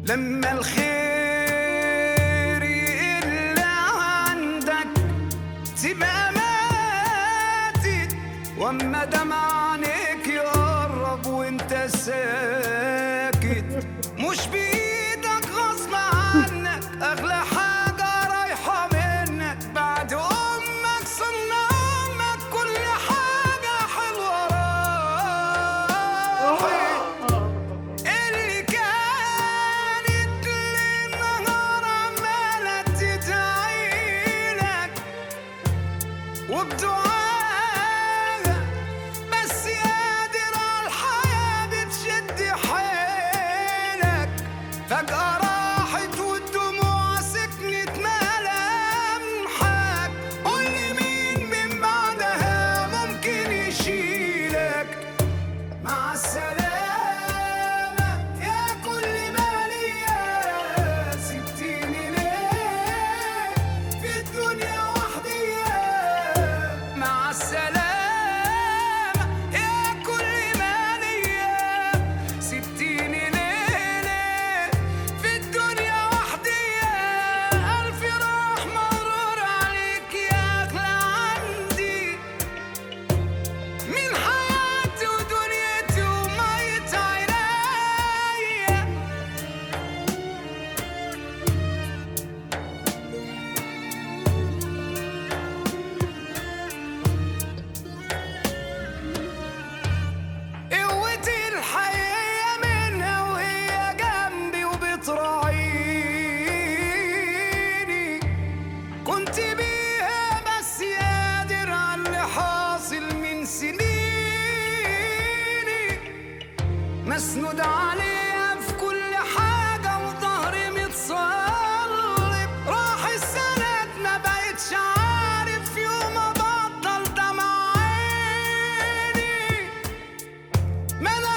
لما الخير يقل عندك تبقى ماتت واما دمع عينيك يقرب وانت ساكت مش بايدك غصب عنك اغلى حاجة رايحة منك بعد امك صنع امك كل حاجة حلوة راحت اللي كانت للنهار عمالة تدعيلك وبدعاها بس قادر عالحياة بتشد حيلك فجأة راحت والدموع سكنت ملامحك قولي مين من بعدها ممكن يشيلك مع السلامة يا كل مالية سبتيني ليه في الدنيا وحدي مع السلامة يا كل مالية سبتيني ليه ليه في الدنيا وحدي ألف راح مرور عليك يا أغلى عندي من حياتي ودنيتي وميت عينيا قوتي الحقيقية منها وهي جنبي وبتراعيني كنت بيها بس قادر على اللي حاصل من سنيني مسنود عليها في كل حاجة وظهري متصلب راح السند ما بقتش عارف يوم ابطل دمع عيني ما انا